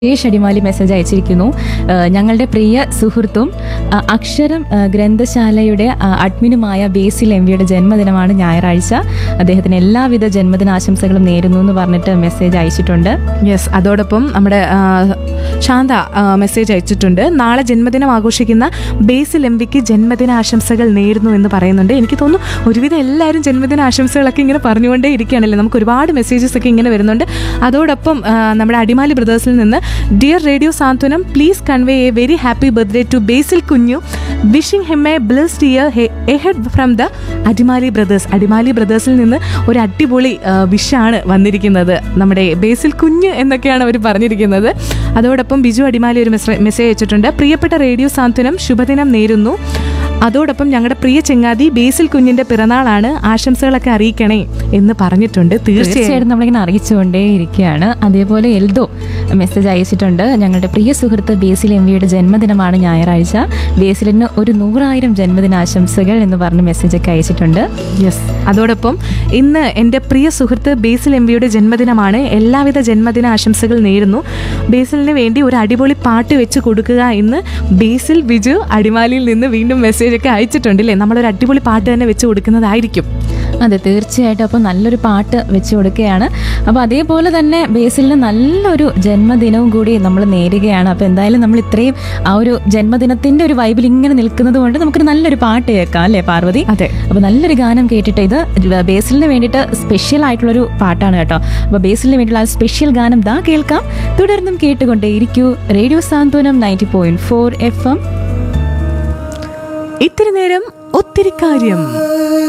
Suresh Adimali message അയച്ചിരിക്കുന്നു ആ, ഞങ്ങളുടെ പ്രിയ സുഹൃത്തും ആ, അക്ഷരം ആ, ഗ്രന്ഥശാലയുടെ ആ, അഡ്മിനുമായ ബേസിൽ എം വിയുടെ ജന്മദിനമാണ് ഞായറാഴ്ച അദ്ദേഹത്തിന് എല്ലാവിധ ജന്മദിനാശംസകളും നേരുന്നു എന്ന് പറഞ്ഞിട്ട് മെസ്സേജ് അയച്ചിട്ടുണ്ട് യെസ് അതോടൊപ്പം നമ്മുടെ ആ, ശാന്ത ആ, മെസ്സേജ് അയച്ചിട്ടുണ്ട് നാളെ ജന്മദിനം ആഘോഷിക്കുന്ന ബേസിൽ എം വിക്ക് ജന്മദിന ആശംസകൾ നേരുന്നു എന്ന് പറയുന്നുണ്ട് എനിക്ക് തോന്നുന്നു ഒരുവിധം എല്ലാവരും ജന്മദിന ആശംസകളൊക്കെ ഇങ്ങനെ പറഞ്ഞുകൊണ്ടേ ഇരിക്കുകയാണല്ലേ നമുക്ക് ഒരുപാട് മെസ്സേജസ് ഒക്കെ ഇങ്ങനെ വരുന്നുണ്ട് അതോടൊപ്പം ആ, നമ്മുടെ അടിമാലി ബ്രദേഴ്സിൽ നിന്ന് dear radio Santhwanam please convey a very happy birthday to Basil Kunju wishing him a blessed year ahead from the Adimali brothers Adimali ബ്രദേഴ്സിൽ നിന്ന് ഒരു അടിപൊളി വിഷാണ് വന്നിരിക്കുന്നത് നമ്മുടെ ബേസിൽ കുഞ്ഞ് എന്നൊക്കെയാണ് അവർ പറഞ്ഞിരിക്കുന്നത് അതോടൊപ്പം ബിജു അടിമാലി ഒരു മെസ്സേജ് അയച്ചിട്ടുണ്ട് പ്രിയപ്പെട്ട റേഡിയോ സാന്ത്വനം ശുഭദിനം നേരുന്നു അതോടൊപ്പം ഞങ്ങളുടെ പ്രിയ ചെങ്ങാതി ബേസിൽ കുഞ്ഞിന്റെ പിറന്നാളാണ് ആശംസകളൊക്കെ അറിയിക്കണേ എന്ന് പറഞ്ഞിട്ടുണ്ട് തീർച്ചയായും തീർച്ചയായിട്ടും നമ്മളിങ്ങനെ അറിയിച്ചുകൊണ്ടേ ഇരിക്കുകയാണ് അതേപോലെ എൽദോ മെസ്സേജ് അയച്ചിട്ടുണ്ട് ഞങ്ങളുടെ പ്രിയ സുഹൃത്ത് ബേസിൽ എം വിയുടെ ജന്മദിനമാണ് ഞായറാഴ്ച ബേസിലിന് ഒരു നൂറായിരം ജന്മദിനാശംസകൾ എന്ന് പറഞ്ഞ് മെസ്സേജ് ഒക്കെ അയച്ചിട്ടുണ്ട് യെസ് അതോടൊപ്പം ഇന്ന് എൻ്റെ പ്രിയ സുഹൃത്ത് ബേസിൽ എം വിയുടെ ജന്മദിനമാണ് എല്ലാവിധ ജന്മദിന ആശംസകൾ നേരുന്നു ബേസിലിന് വേണ്ടി ഒരു അടിപൊളി പാട്ട് വെച്ച് കൊടുക്കുക എന്ന് ബേസിൽ ബിജു അടിമാലിയിൽ നിന്ന് വീണ്ടും മെസ്സേജ് ഒക്കെ അയച്ചിട്ടുണ്ട് അല്ലേ നമ്മളൊരു അടിപൊളി പാട്ട് തന്നെ വെച്ച് കൊടുക്കുന്നതായിരിക്കും അതെ തീർച്ചയായിട്ടും അപ്പോൾ നല്ലൊരു പാട്ട് വെച്ച് കൊടുക്കുകയാണ് അപ്പോൾ അതേപോലെ തന്നെ ബേസിലിന് നല്ലൊരു ജന്മദിനവും കൂടി നമ്മൾ നേരുകയാണ് അപ്പോൾ എന്തായാലും നമ്മൾ ഇത്രയും ആ ഒരു ജന്മദിനത്തിന്റെ ഒരു വൈബിൽ ഇങ്ങനെ നിൽക്കുന്നത് കൊണ്ട് നമുക്കൊരു നല്ലൊരു പാട്ട് കേൾക്കാം അല്ലേ പാർവതി അതെ അപ്പോൾ നല്ലൊരു ഗാനം കേട്ടിട്ട് ഇത് ബേസിലിന് വേണ്ടിയിട്ട് സ്പെഷ്യൽ ആയിട്ടുള്ളൊരു പാട്ടാണ് കേട്ടോ അപ്പോൾ ബേസിലിന് വേണ്ടിയുള്ള ആ സ്പെഷ്യൽ ഗാനം ദാ കേൾക്കാം തുടർന്നും കേട്ടുകൊണ്ടേ ഇരിക്കൂ radio Santhwanam ninety point four F M ഇത്തിരി നേരം ഒത്തിരി കാര്യം